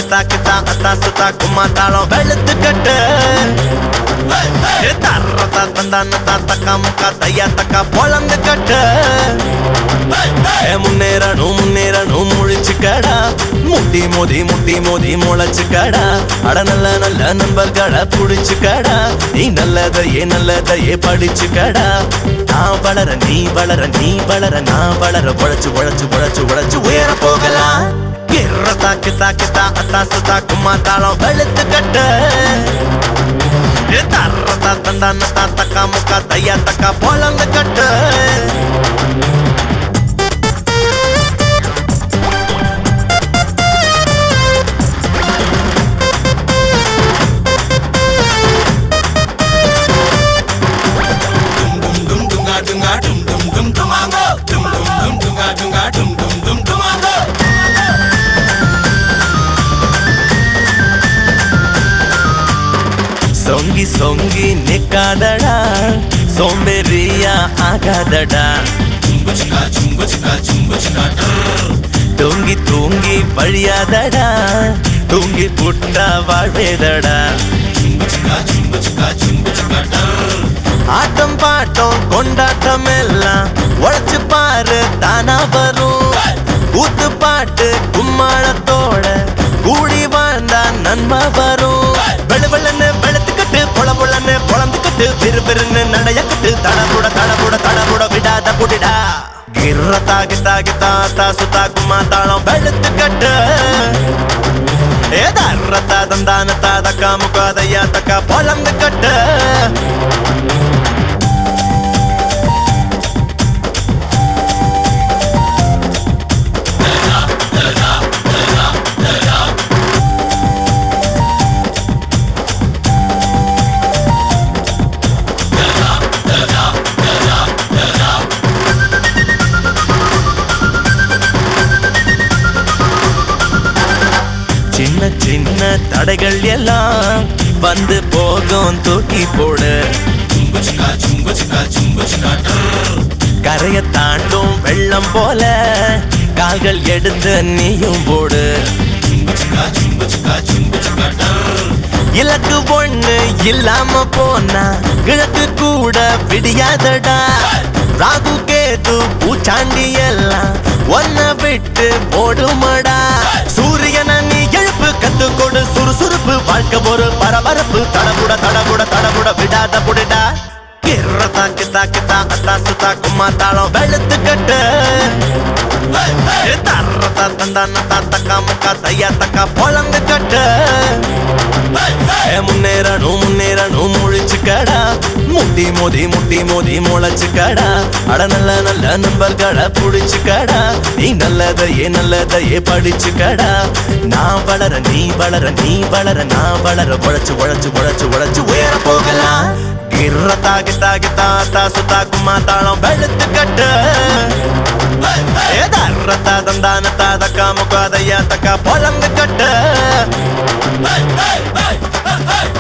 கித்தா கித்தா அத்தா சுத்தா கும்மா தாளம் வெளுத்து கட்டு ஏ தர்றதா தந்தானத்தா தக்கா முக்கா தையா தக்கா பொழந்து கட்டு ஏ முன்னேறணும் முன்னேறணும் முழிச்சுக்கடா முட்டி மோதி முட்டி மோதி முளைச்சுக்கடா அட நல்ல நல்ல நண்பர்களை புடிச்சுக்கடா நீ நல்லதையே நல்லதையே படிச்சுக்கடா நான் வளர நீ வளர நீ வளர நான் வளர உழைச்சு உழைச்சு உழைச்சு உழைச்சு உயர போகலாம் கிர்றதா கித்தா கித்தா அத்தா சுத்தா கும்மா தாளம் வெளுத்து கட்டு ஏ தர்றதா தந்தானத்தா தக்கா முக்கா தையா தக்கா பொழந்து கட்டு dum dunga dunga dum dum dum dumango dum dum dum dunga dunga dum dum dum dumango சொங்கி சொங்கி நிக்காதடா சோம்பேறியா ஆகாதடா chumba chika chumba chika chumba chika தூங்கி தூங்கி பழியாதடா தூங்கி புட்டா வாழ்வேதடா chumba chika chumba chika chumba chika ஆட்டம் பாட்டம் கொண்டாட்டம் எல்லாம் உழைச்சு பாரு தானா வரும் கூத்து பாட்டு கும்மாளத்தோட கூடி வாழ்ந்தா நன்மை வரும் வெளு வெளுன்னு வெளுத்துக்கிட்டு பொல பொலன்னு பொழந்துக்கிட்டு பெரு பெருன்னு நடையக்கிட்டு தடபுட தடபுட தடபுட விடாத புடிடா கிர்ரதா கித்தா கித்தா தா சுத்தா கும்மா தாளம் வெளுத்துக்கட்டு ஏதாரத்தா தந்தானத்தா தக்கா முக்காதையா தக்கா பொழந்து கட்டு சின்ன சின்ன தடைகள் எல்லாம் வந்து போகும் தூக்கி போடு chumba chika chumba chika chumba chika கரையை தாண்டும் வெள்ளம் போல கால்கள் எடுத்து நீயும் போடு chumba chika chumba chika chumba chika இலக்கு ஒண்ணு இல்லாம போனா கிழக்கு கூட விடியாதடா ராகு கேது பூச்சாண்டி எல்லாம் ஒன்ன விட்டு போடுமடா சூரியனை நீ எழுப்பு கத்து கொடு சுறுசுறுப்பு வாழ்க்கை ஒரு பரபரப்பு தடபுட தடபுட தடபுட விடாத புடிடா கிர்றதா கித்தா கித்தா அத்தா சுத்தா கும்மா தாளம் வெளுத்து கட்டு ஏ தர்றதா தந்தானத்தா தக்கா முக்கா தையா தக்கா பொழந்து கட்டு ஏ முன்னேறணும் முன்னேறணும் முழிச்சுக்கடா முட்டி மோதி முட்டி மோதி முளைச்சுக்கடா அட நல்ல நல்ல நண்பர்களை புடிச்சுக்கடா நீ நல்லதையே நல்லதையே படிச்சுக்கடா நான் வளர நீ வளர நீ வளர நான் வளர உழைச்சு உழைச்சு உழைச்சு உழைச்சு உயர போகலாம் கிர்ரதா கித்தா கித்தா தா சுத்தா கும்மா தாளம் வெளுத்து கட்டு ஏதாரத்தா தந்தானத்தா தக்கா முக்காதையா தக்கா பொழந்து கட்டு